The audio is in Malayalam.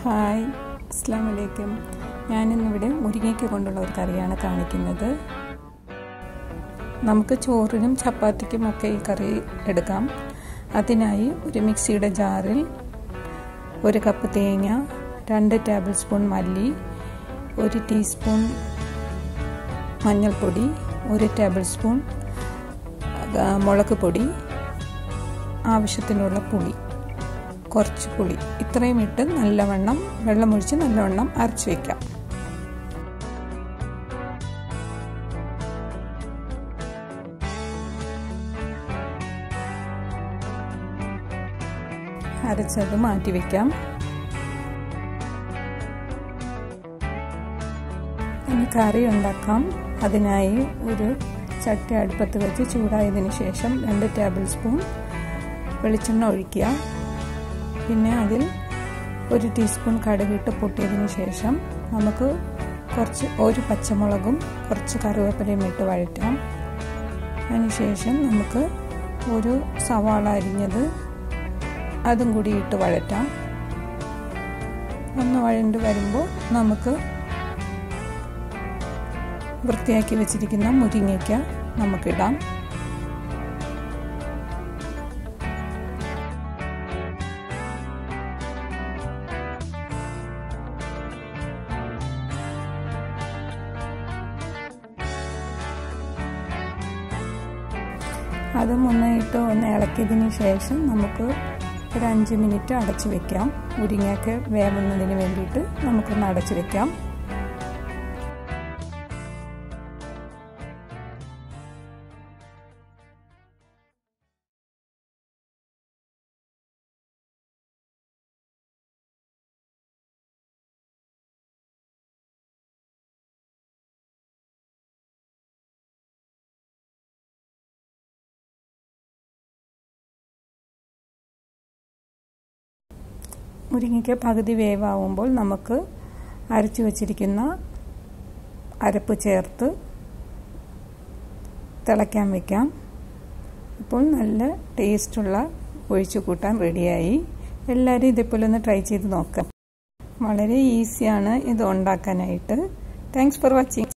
ഹായ് അസ്സാം വലൈക്കും ഞാനിന്നിവിടെ മുരിങ്ങയ്ക്ക കൊണ്ടുള്ള ഒരു കറിയാണ് കാണിക്കുന്നത് നമുക്ക് ചോറിനും ചപ്പാത്തിക്കും ഒക്കെ ഈ കറി എടുക്കാം അതിനായി ഒരു മിക്സിയുടെ ജാറിൽ ഒരു കപ്പ് തേങ്ങ രണ്ട് ടേബിൾ സ്പൂൺ മല്ലി ഒരു ടീസ്പൂൺ മഞ്ഞൾപ്പൊടി ഒരു ടേബിൾ സ്പൂൺ മുളക് പൊടി ആവശ്യത്തിനുള്ള പുളി കുറച്ച് പുളി ഇത്രയും ഇട്ട് നല്ലവണ്ണം വെള്ളമൊഴിച്ച് നല്ലവണ്ണം അരച്ച് വയ്ക്കാം അരച്ചത് മാറ്റി വയ്ക്കാം ഇനി കറി ഉണ്ടാക്കാം അതിനായി ഒരു ചട്ടി അടുപ്പത്ത് വെച്ച് ചൂടായതിനു ശേഷം രണ്ട് ടേബിൾ സ്പൂൺ വെളിച്ചെണ്ണ ഒഴിക്കുക പിന്നെ അതിൽ ഒരു ടീസ്പൂൺ കടുകിട്ട് പൊട്ടിയതിന് ശേഷം നമുക്ക് കുറച്ച് ഒരു പച്ചമുളകും കുറച്ച് കറിവേപ്പിലയും ഇട്ട് വഴറ്റാം അതിനുശേഷം നമുക്ക് ഒരു സവാള അരിഞ്ഞത് അതും കൂടി ഇട്ട് വഴറ്റാം ഒന്ന് വഴണ്ട് വരുമ്പോൾ നമുക്ക് വൃത്തിയാക്കി വെച്ചിരിക്കുന്ന മുരിങ്ങയ്ക്ക നമുക്കിടാം അതും ഒന്ന് ഇട്ട് ഒന്ന് ഇളക്കിയതിന് ശേഷം നമുക്ക് ഒരു അഞ്ച് മിനിറ്റ് അടച്ചു വെക്കാം മുരിങ്ങയൊക്കെ വേവുന്നതിന് വേണ്ടിയിട്ട് നമുക്കൊന്ന് അടച്ചു വെക്കാം മുരിങ്ങയ്ക്ക് പകുതി വേവാകുമ്പോൾ നമുക്ക് അരച്ചു വച്ചിരിക്കുന്ന അരപ്പ് ചേർത്ത് തിളയ്ക്കാൻ വയ്ക്കാം ഇപ്പോൾ നല്ല ടേസ്റ്റുള്ള ഒഴിച്ചു കൂട്ടാൻ റെഡിയായി എല്ലാവരും ഇതേപോലെ ഒന്ന് ട്രൈ ചെയ്ത് നോക്കാം വളരെ ഈസിയാണ് ഇത് ഉണ്ടാക്കാനായിട്ട് താങ്ക്സ് ഫോർ വാച്ചിങ്